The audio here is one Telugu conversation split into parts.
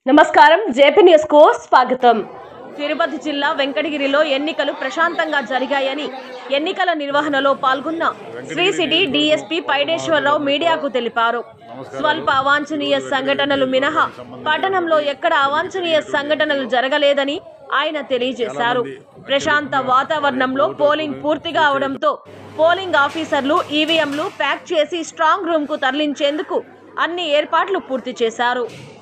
నమస్కారం జేపీ న్యూస్ కు స్వాగతం తిరుపతి జిల్లా వెంకటగిరిలో ఎన్నికలు ప్రశాంతంగా జరిగాయని ఎన్నికల నిర్వహణలో పాల్గొన్న శ్రీ సిటీ డీఎస్పీ పైడేశ్వరరావు మీడియాకు తెలిపారు స్వల్ప అవాంఛనీయ సంఘటనలు మినహా పట్టణంలో ఎక్కడ అవాంఛనీయ సంఘటనలు జరగలేదని ఆయన తెలియజేశారు ప్రశాంత వాతావరణంలో పోలింగ్ పూర్తిగా అవడంతో పోలింగ్ ఆఫీసర్లు ఈవీఎంలు ప్యాక్ చేసి స్ట్రాంగ్ రూమ్ కు తరలించేందుకు అన్ని ఏర్పాట్లు పూర్తి చేశారు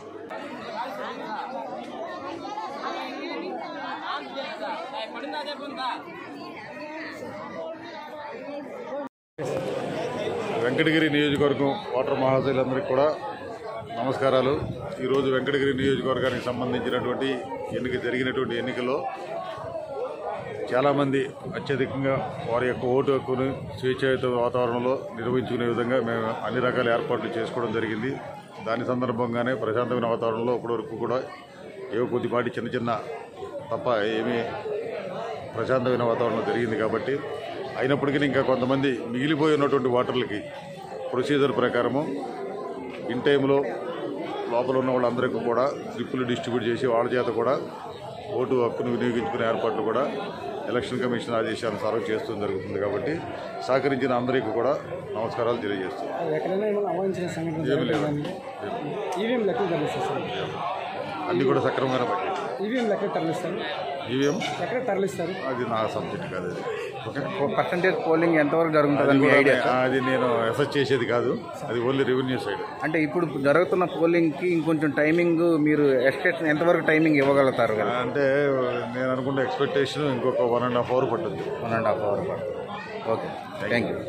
వెంకటగిరి నియోజకవర్గం ఓటర్ మహాశయులందరికీ కూడా నమస్కారాలు ఈరోజు వెంకటగిరి నియోజకవర్గానికి సంబంధించినటువంటి ఎన్నిక జరిగినటువంటి ఎన్నికల్లో చాలామంది అత్యధికంగా వారి యొక్క ఓటు హక్కును స్వేచ్ఛాయుత వాతావరణంలో నిర్వహించుకునే విధంగా మేము అన్ని రకాల ఏర్పాట్లు చేసుకోవడం జరిగింది దాని సందర్భంగానే ప్రశాంతమైన వాతావరణంలో ఇప్పటివరకు కూడా ఏవో కొద్దిపాటి చిన్న చిన్న తప్ప ఏమీ ప్రశాంతమైన వాతావరణం జరిగింది కాబట్టి అయినప్పటికీ ఇంకా కొంతమంది మిగిలిపోయి ఉన్నటువంటి ఓటర్లకి ప్రొసీజర్ ప్రకారము ఇన్ టైంలో లోపల ఉన్న వాళ్ళందరికీ కూడా స్లిప్పులు డిస్ట్రిబ్యూట్ చేసి వాళ్ళ చేత కూడా ఓటు హక్కును వినియోగించుకునే ఏర్పాట్లు కూడా ఎలక్షన్ కమిషన్ ఆదేశానుసారం చేస్తూ జరుగుతుంది కాబట్టి సహకరించిన అందరికీ కూడా నమస్కారాలు తెలియజేస్తున్నాను ఎక్కడైనా ఏమైనా అవాంఛనీయ సంఘటన ఏమీ లేదు ఈవీఎం లెక్కలు తరలిస్తారు సార్ అన్నీ కూడా సక్రమంగా పట్టి ఈవీఎం లెక్కలు తరలిస్తారు ఈవీఎం ఎక్కడ తరలిస్తారు అది నా సబ్జెక్ట్ కాదు అది ఓకే పర్సంటేజ్ పోలింగ్ ఎంతవరకు జరుగుతుందని అది మీ కూడా ఐడియా అది నేను ఎఫెక్ట్ చేసేది కాదు అది ఓన్లీ రెవెన్యూ సైడ్ అంటే ఇప్పుడు జరుగుతున్న పోలింగ్కి ఇంకొంచెం టైమింగ్ మీరు ఎక్స్పెక్ట్ ఎంతవరకు టైమింగ్ ఇవ్వగలుగుతారు కదా అంటే నేను అనుకున్న ఎక్స్పెక్టేషన్ ఇంకొక వన్ అండ్ హాఫ్ అవర్ పట్టుద్ది one and half hour okay thank you